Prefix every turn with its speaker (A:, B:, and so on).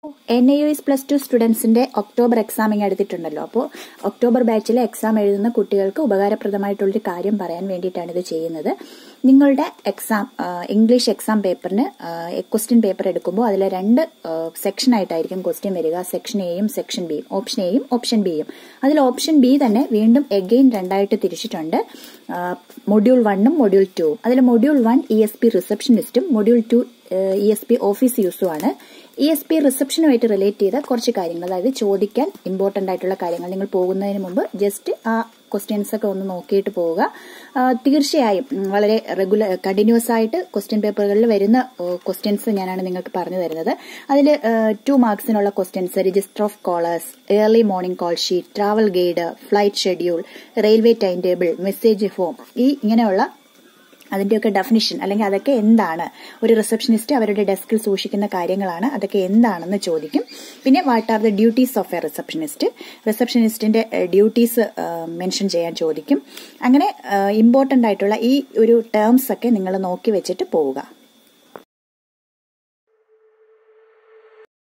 A: N I S plus two സ്റ്റുഡൻസിന്റെ October എക്സാമിങ് എടുത്തിട്ടുണ്ടല്ലോ അപ്പോൾ ഒക്ടോബർ ബാച്ചിലെ എക്സാം എഴുതുന്ന കുട്ടികൾക്ക് ഉപകാരപ്രദമായിട്ടുള്ളൊരു കാര്യം പറയാൻ വേണ്ടിയിട്ടാണ് ഇത് ചെയ്യുന്നത് നിങ്ങളുടെ എക്സാം ഇംഗ്ലീഷ് എക്സാം പേപ്പറിന് ക്വസ്റ്റ്യൻ പേപ്പർ എടുക്കുമ്പോൾ അതിൽ രണ്ട് സെക്ഷൻ ആയിട്ടായിരിക്കും ക്വസ്റ്റ്യൻ വരിക സെക്ഷൻ എയും സെക്ഷൻ ബിയും ഓപ്ഷൻ എയും ഓപ്ഷൻ ബിയും അതിൽ ഓപ്ഷൻ ബി തന്നെ വീണ്ടും എഗെയിൻ രണ്ടായിട്ട് തിരിച്ചിട്ടുണ്ട് മൊഡ്യൂൾ വണ്ണും മൊഡ്യൂൾ ടുവും അതിൽ module one E S P റിസപ്ഷനിസ്റ്റും module two E S P office യൂസുമാണ് ഇ എസ് പി റിസപ്ഷനുമായിട്ട് റിലേറ്റ് ചെയ്ത കുറച്ച് കാര്യങ്ങൾ അതായത് ചോദിക്കാൻ ഇമ്പോർട്ടന്റ് ആയിട്ടുള്ള കാര്യങ്ങൾ നിങ്ങൾ പോകുന്നതിന് മുമ്പ് ജസ്റ്റ് ആ ക്വസ്റ്റ്യൻസ് ഒക്കെ ഒന്ന് നോക്കിയിട്ട് പോവുക തീർച്ചയായും വളരെ റെഗുലർ കണ്ടിന്യൂസ് ആയിട്ട് ക്വസ്റ്റ്യൻ പേപ്പറുകളിൽ വരുന്ന ക്വസ്റ്റ്യൻസ് ഞാനാണ് നിങ്ങൾക്ക് പറഞ്ഞു തരുന്നത് അതിൽ ടു മാർക്സിനുള്ള questions register of callers early morning call sheet travel guide flight schedule railway timetable message form ഈ ഇങ്ങനെയുള്ള അതിന്റെയൊക്കെ ഡെഫിനിഷൻ അല്ലെങ്കിൽ അതൊക്കെ എന്താണ് ഒരു റിസപ്ഷനിസ്റ്റ് അവരുടെ ഡെസ്കിൽ സൂക്ഷിക്കുന്ന കാര്യങ്ങളാണ് അതൊക്കെ എന്താണെന്ന് ചോദിക്കും പിന്നെ what are the duties of a receptionist റിസപ്ഷനിസ്റ്റിന്റെ ഡ്യൂട്ടീസ് മെൻഷൻ ചെയ്യാൻ ചോദിക്കും അങ്ങനെ ഇമ്പോർട്ടന്റ് ആയിട്ടുള്ള ഈ ഒരു ടേംസ് ഒക്കെ നിങ്ങൾ നോക്കി വെച്ചിട്ട് പോവുക